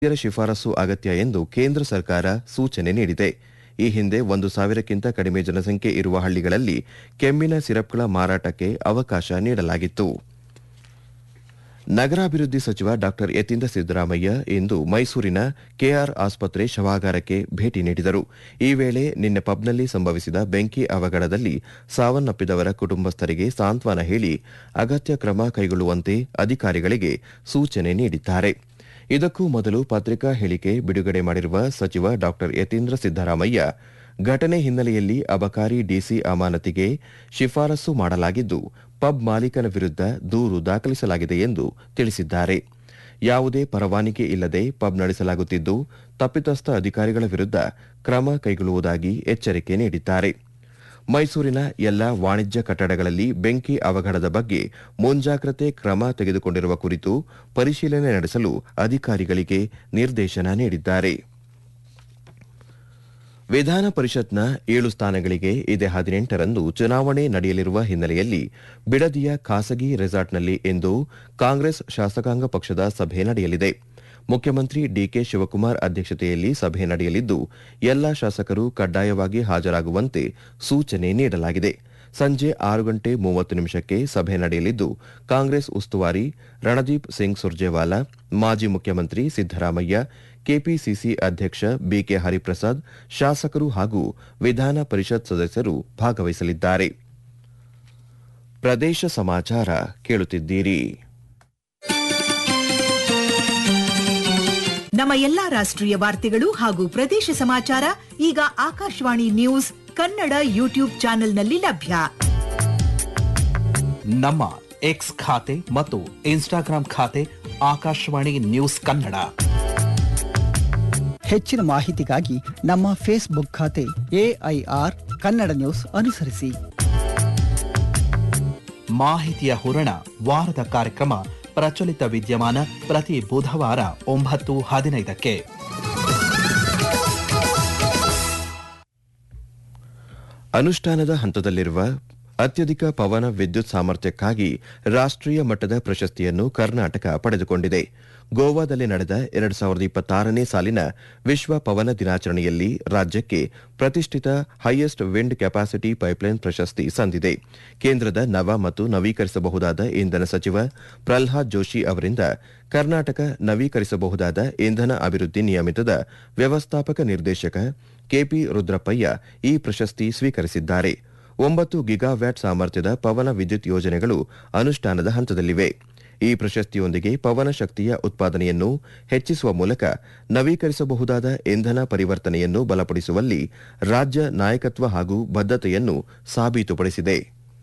ವೈದ್ಯರ ಶಿಫಾರಸು ಅಗತ್ಯ ಎಂದು ಕೇಂದ್ರ ಸರ್ಕಾರ ಸೂಚನೆ ನೀಡಿದೆ ಈ ಹಿಂದೆ ಒಂದು ಸಾವಿರಕ್ಕಿಂತ ಕಡಿಮೆ ಜನಸಂಖ್ಯೆ ಇರುವ ಹಳ್ಳಿಗಳಲ್ಲಿ ಕೆಮ್ಮಿನ ಸಿರಪ್ಗಳ ಮಾರಾಟಕ್ಕೆ ಅವಕಾಶ ನೀಡಲಾಗಿತ್ತು ನಗರಾಭಿವೃದ್ಧಿ ಸಚಿವ ಡಾ ಯತೀಂದ್ರ ಸಿದ್ದರಾಮಯ್ಯ ಇಂದು ಮೈಸೂರಿನ ಕೆಆರ್ ಆಸ್ಪತ್ರೆ ಶವಾಗಾರಕ್ಕೆ ಭೇಟಿ ನೀಡಿದರು ಈ ವೇಳೆ ನಿನ್ನೆ ಪಬ್ನಲ್ಲಿ ಸಂಭವಿಸಿದ ಬೆಂಕಿ ಅವಘಡದಲ್ಲಿ ಸಾವನ್ನಪ್ಪಿದವರ ಕುಟುಂಬಸ್ಥರಿಗೆ ಸಾಂತ್ವನ ಹೇಳಿ ಅಗತ್ಯ ಕ್ರಮ ಕೈಗೊಳ್ಳುವಂತೆ ಅಧಿಕಾರಿಗಳಿಗೆ ಸೂಚನೆ ನೀಡಿದ್ದಾರೆ ಇದಕ್ಕೂ ಮೊದಲು ಪತ್ರಿಕಾ ಹೇಳಿಕೆ ಬಿಡುಗಡೆ ಮಾಡಿರುವ ಸಚಿವ ಡಾ ಯತೀಂದ್ರ ಸಿದ್ದರಾಮಯ್ಯ ಘಟನೆ ಹಿನ್ನೆಲೆಯಲ್ಲಿ ಅಬಕಾರಿ ಡಿಸಿ ಅಮಾನತಿಗೆ ಶಿಫಾರಸು ಮಾಡಲಾಗಿದ್ದು ಪಬ್ ಮಾಲೀಕನ ವಿರುದ್ಧ ದೂರು ದಾಖಲಿಸಲಾಗಿದೆ ಎಂದು ತಿಳಿಸಿದ್ದಾರೆ ಯಾವುದೇ ಪರವಾನಗಿ ಇಲ್ಲದೆ ಪಬ್ ನಡೆಸಲಾಗುತ್ತಿದ್ದು ತಪ್ಪಿತಸ್ಥ ಅಧಿಕಾರಿಗಳ ವಿರುದ್ಧ ಕ್ರಮ ಕೈಗೊಳ್ಳುವುದಾಗಿ ಎಚ್ಚರಿಕೆ ನೀಡಿದ್ದಾರೆ ಮೈಸೂರಿನ ಎಲ್ಲ ವಾಣಿಜ್ಯ ಕಟ್ಟಡಗಳಲ್ಲಿ ಬೆಂಕಿ ಅವಘಡದ ಬಗ್ಗೆ ಮುಂಜಾಗ್ರತೆ ಕ್ರಮ ತೆಗೆದುಕೊಂಡಿರುವ ಕುರಿತು ಪರಿಶೀಲನೆ ನಡೆಸಲು ಅಧಿಕಾರಿಗಳಿಗೆ ನಿರ್ದೇಶನ ನೀಡಿದ್ದಾರೆ ವಿಧಾನ ಪರಿಷತ್ನ ಏಳು ಸ್ಥಾನಗಳಿಗೆ ಇದೇ ಹದಿನೆಂಟರಂದು ಚುನಾವಣೆ ನಡೆಯಲಿರುವ ಹಿನ್ನೆಲೆಯಲ್ಲಿ ಬಿಡದಿಯ ಖಾಸಗಿ ರೆಸಾರ್ಟ್ನಲ್ಲಿ ಇಂದು ಕಾಂಗ್ರೆಸ್ ಶಾಸಕಾಂಗ ಪಕ್ಷದ ಸಭೆ ನಡೆಯಲಿದೆ ಮುಖ್ಯಮಂತ್ರಿ ಡಿಕೆ ಶಿವಕುಮಾರ್ ಅಧ್ಯಕ್ಷತೆಯಲ್ಲಿ ಸಭೆ ನಡೆಯಲಿದ್ದು ಎಲ್ಲಾ ಶಾಸಕರು ಕಡ್ಡಾಯವಾಗಿ ಹಾಜರಾಗುವಂತೆ ಸೂಚನೆ ನೀಡಲಾಗಿದೆ ಸಂಜೆ ಆರು ಗಂಟೆ ಮೂವತ್ತು ನಿಮಿಷಕ್ಕೆ ಸಭೆ ನಡೆಯಲಿದ್ದು ಕಾಂಗ್ರೆಸ್ ಉಸ್ತುವಾರಿ ರಣದೀಪ್ ಸಿಂಗ್ ಸುರ್ಜೇವಾಲಾ ಮಾಜಿ ಮುಖ್ಯಮಂತ್ರಿ ಸಿದ್ದರಾಮಯ್ಯ ಕೆಪಿಸಿಸಿ ಅಧ್ಯಕ್ಷ ಬಿಕೆ ಹರಿಪ್ರಸಾದ್ ಶಾಸಕರು ಹಾಗೂ ವಿಧಾನ ಪರಿಷತ್ ಸದಸ್ಯರು ಭಾಗವಹಿಸಲಿದ್ದಾರೆ ಪ್ರದೇಶ ಸಮಾಚಾರ ಕೇಳುತ್ತಿದ್ದೀರಿ ನಮ್ಮ ಎಲ್ಲಾ ರಾಷ್ಟ್ರೀಯ ವಾರ್ತೆಗಳು ಹಾಗೂ ಪ್ರದೇಶ ಸಮಾಚಾರ ಈಗ ಆಕಾಶವಾಣಿ ನ್ಯೂಸ್ ಕನ್ನಡ ಯೂಟ್ಯೂಬ್ ಚಾನೆಲ್ನಲ್ಲಿ ಲಭ್ಯ ನಮ್ಮ ಎಕ್ಸ್ ಖಾತೆ ಮತ್ತು ಇನ್ಸ್ಟಾಗ್ರಾಂ ಖಾತೆ ಆಕಾಶವಾಣಿ ನ್ಯೂಸ್ ಕನ್ನಡ ಹೆಚ್ಚಿನ ಮಾಹಿತಿಗಾಗಿ ನಮ್ಮ ಫೇಸ್ಬುಕ್ ಖಾತೆ ಎಐಆರ್ ಕನ್ನಡ ನ್ಯೂಸ್ ಅನುಸರಿಸಿ ಮಾಹಿತಿಯ ಹೂರಣ ವಾರದ ಕಾರ್ಯಕ್ರಮ ಪ್ರಚಲಿತ ವಿದ್ಯಮಾನ ಪ್ರತಿ ಬುಧವಾರ ಒಂಬತ್ತು ಹದಿನೈದಕ್ಕೆ ಅನುಷ್ಠಾನದ ಹಂತದಲ್ಲಿರುವ ಅತ್ಯಧಿಕ ಪವನ ವಿದ್ಯುತ್ ಸಾಮರ್ಥ್ಯಕ್ಕಾಗಿ ರಾಷ್ಟ್ರೀಯ ಮಟ್ಟದ ಪ್ರಶಸ್ತಿಯನ್ನು ಕರ್ನಾಟಕ ಪಡೆದುಕೊಂಡಿದೆ ಗೋವಾದಲ್ಲಿ ನಡೆದ ಎರಡು ಸಾವಿರದ ಇಪ್ಪತ್ತಾರನೇ ಸಾಲಿನ ವಿಶ್ವ ಪವನ ದಿನಾಚರಣೆಯಲ್ಲಿ ರಾಜ್ಯಕ್ಕೆ ಪ್ರತಿಷ್ಠಿತ ಹೈಯೆಸ್ಟ್ ವಿಂಡ್ ಕೆಪಾಸಿಟಿ ಪೈಪ್ಲೈನ್ ಪ್ರಶಸ್ತಿ ಸಂದಿದೆ ಕೇಂದ್ರದ ನವ ಮತ್ತು ನವೀಕರಿಸಬಹುದಾದ ಇಂಧನ ಸಚಿವ ಪ್ರಲ್ಹಾದ್ ಜೋಶಿ ಅವರಿಂದ ಕರ್ನಾಟಕ ನವೀಕರಿಸಬಹುದಾದ ಇಂಧನ ಅಭಿವೃದ್ಧಿ ನಿಯಮಿತದ ವ್ಯವಸ್ಥಾಪಕ ನಿರ್ದೇಶಕ ಕೆಪಿ ರುದ್ರಪ್ಪಯ್ಯ ಈ ಪ್ರಶಸ್ತಿ ಸ್ವೀಕರಿಸಿದ್ದಾರೆ ಒಂಬತ್ತು ಗಿಗಾವ್ಯಾಟ್ ಸಾಮರ್ಥ್ಯದ ಪವನ ವಿದ್ಯುತ್ ಯೋಜನೆಗಳು ಅನುಷ್ಠಾನದ ಹಂತದಲ್ಲಿವೆ ಈ ಪ್ರಶಸ್ತಿಯೊಂದಿಗೆ ಪವನ ಶಕ್ತಿಯ ಉತ್ಪಾದನೆಯನ್ನು ಹೆಚ್ಚಿಸುವ ಮೂಲಕ ನವೀಕರಿಸಬಹುದಾದ ಇಂಧನ ಪರಿವರ್ತನೆಯನ್ನು ಬಲಪಡಿಸುವಲ್ಲಿ ರಾಜ್ಯ ನಾಯಕತ್ವ ಹಾಗೂ ಬದ್ಧತೆಯನ್ನು ಸಾಬೀತುಪಡಿಸಿದೆ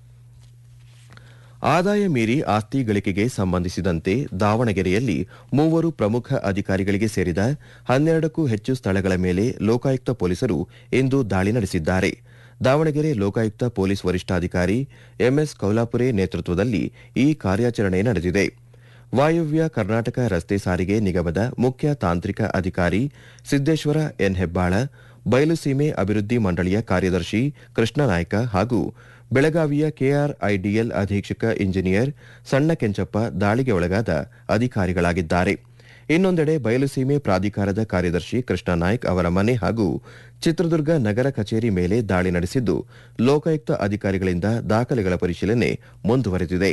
ಆದಾಯ ಮೀರಿ ಆಸ್ತಿ ಗಳಿಕೆಗೆ ಸಂಬಂಧಿಸಿದಂತೆ ದಾವಣಗೆರೆಯಲ್ಲಿ ಮೂವರು ಪ್ರಮುಖ ಅಧಿಕಾರಿಗಳಿಗೆ ಸೇರಿದ ಹನ್ನೆರಡಕ್ಕೂ ಹೆಚ್ಚು ಸ್ಥಳಗಳ ಮೇಲೆ ಲೋಕಾಯುಕ್ತ ಪೊಲೀಸರು ಇಂದು ದಾಳಿ ನಡೆಸಿದ್ದಾರೆ ದಾವಣಗೆರೆ ಲೋಕಾಯುಕ್ತ ಪೊಲೀಸ್ ವರಿಷ್ಠಾಧಿಕಾರಿ ಎಂಎಸ್ ಕೌಲಾಪುರೆ ನೇತೃತ್ವದಲ್ಲಿ ಈ ಕಾರ್ಯಾಚರಣೆ ನಡೆದಿದೆ ವಾಯವ್ಯ ಕರ್ನಾಟಕ ರಸ್ತೆ ಸಾರಿಗೆ ನಿಗಮದ ಮುಖ್ಯ ತಾಂತ್ರಿಕ ಅಧಿಕಾರಿ ಸಿದ್ದೇಶ್ವರ ಎನ್ ಹೆಬ್ಬಾಳ ಬಯಲುಸೀಮೆ ಅಭಿವೃದ್ಧಿ ಮಂಡಳಿಯ ಕಾರ್ಯದರ್ಶಿ ಕೃಷ್ಣನಾಯ್ಕ ಹಾಗೂ ಬೆಳಗಾವಿಯ ಕೆಆರ್ಐಡಿಎಲ್ ಅಧೀಕ್ಷಕ ಇಂಜಿನಿಯರ್ ಸಣ್ಣ ಕೆಂಚಪ್ಪ ದಾಳಿಗೆ ಒಳಗಾದ ಅಧಿಕಾರಿಗಳಾಗಿದ್ದಾರೆ ಇನ್ನೊಂದೆಡೆ ಬಯಲುಸೀಮೆ ಪ್ರಾಧಿಕಾರದ ಕಾರ್ಯದರ್ಶಿ ಕೃಷ್ಣ ನಾಯ್ಕ್ ಅವರ ಮನೆ ಹಾಗೂ ಚಿತ್ರದುರ್ಗ ನಗರ ಕಚೇರಿ ಮೇಲೆ ದಾಳಿ ನಡೆಸಿದ್ದು ಲೋಕಾಯುಕ್ತ ಅಧಿಕಾರಿಗಳಿಂದ ದಾಖಲೆಗಳ ಪರಿಶೀಲನೆ ಮುಂದುವರೆದಿದೆ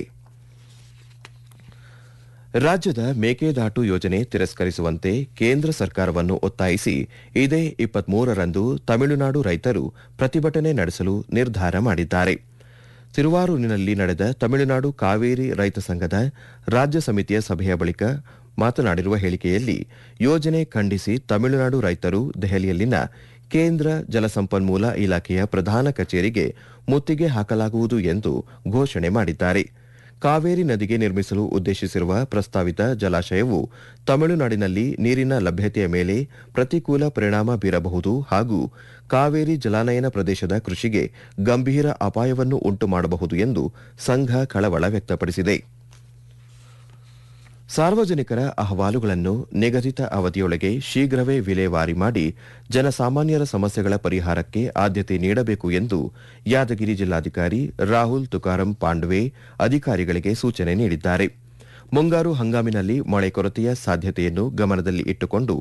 ರಾಜ್ಯದ ಮೇಕೆದಾಟು ಯೋಜನೆ ತಿರಸ್ಕರಿಸುವಂತೆ ಕೇಂದ್ರ ಸರ್ಕಾರವನ್ನು ಒತ್ತಾಯಿಸಿ ಇದೇ ಇಪ್ಪತ್ಮೂರರಂದು ತಮಿಳುನಾಡು ರೈತರು ಪ್ರತಿಭಟನೆ ನಡೆಸಲು ನಿರ್ಧಾರ ಮಾಡಿದ್ದಾರೆ ತಿರುವಾರೂರಿನಲ್ಲಿ ನಡೆದ ತಮಿಳುನಾಡು ಕಾವೇರಿ ರೈತ ಸಂಘದ ರಾಜ್ಯ ಸಮಿತಿಯ ಸಭೆಯ ಬಳಿಕ ಮಾತನಾಡಿರುವ ಹೇಳಿಕೆಯಲ್ಲಿ ಯೋಜನೆ ಖಂಡಿಸಿ ತಮಿಳುನಾಡು ರೈತರು ದೆಹಲಿಯಲ್ಲಿನ ಕೇಂದ್ರ ಜಲಸಂಪನ್ಮೂಲ ಇಲಾಖೆಯ ಪ್ರಧಾನ ಕಚೇರಿಗೆ ಮುತ್ತಿಗೆ ಹಾಕಲಾಗುವುದು ಎಂದು ಘೋಷಣೆ ಮಾಡಿದ್ದಾರೆ ಕಾವೇರಿ ನದಿಗೆ ನಿರ್ಮಿಸಲು ಉದ್ದೇಶಿಸಿರುವ ಪ್ರಸ್ತಾವಿತ ಜಲಾಶಯವು ತಮಿಳುನಾಡಿನಲ್ಲಿ ನೀರಿನ ಲಭ್ಯತೆಯ ಮೇಲೆ ಪ್ರತಿಕೂಲ ಪರಿಣಾಮ ಬೀರಬಹುದು ಹಾಗೂ ಕಾವೇರಿ ಜಲಾನಯನ ಪ್ರದೇಶದ ಕೃಷಿಗೆ ಗಂಭೀರ ಅಪಾಯವನ್ನು ಉಂಟು ಮಾಡಬಹುದು ಎಂದು ಸಂಘ ಕಳವಳ ವ್ಯಕ್ತಪಡಿಸಿದೆ ಸಾರ್ವಜನಿಕರ ಅಹವಾಲುಗಳನ್ನು ನಿಗದಿತ ಅವಧಿಯೊಳಗೆ ಶೀಘ್ರವೇ ವಿಲೇವಾರಿ ಮಾಡಿ ಜನಸಾಮಾನ್ಯರ ಸಮಸ್ಯೆಗಳ ಪರಿಹಾರಕ್ಕೆ ಆದ್ಯತೆ ನೀಡಬೇಕು ಎಂದು ಯಾದಗಿರಿ ಜಿಲ್ಲಾಧಿಕಾರಿ ರಾಹುಲ್ ತುಕಾರಂ ಪಾಂಡ್ವೆ ಅಧಿಕಾರಿಗಳಿಗೆ ಸೂಚನೆ ನೀಡಿದ್ದಾರೆ ಮುಂಗಾರು ಹಂಗಾಮಿನಲ್ಲಿ ಮಳೆ ಕೊರತೆಯ ಸಾಧ್ಯತೆಯನ್ನು ಗಮನದಲ್ಲಿ ಇಟ್ಟುಕೊಂಡು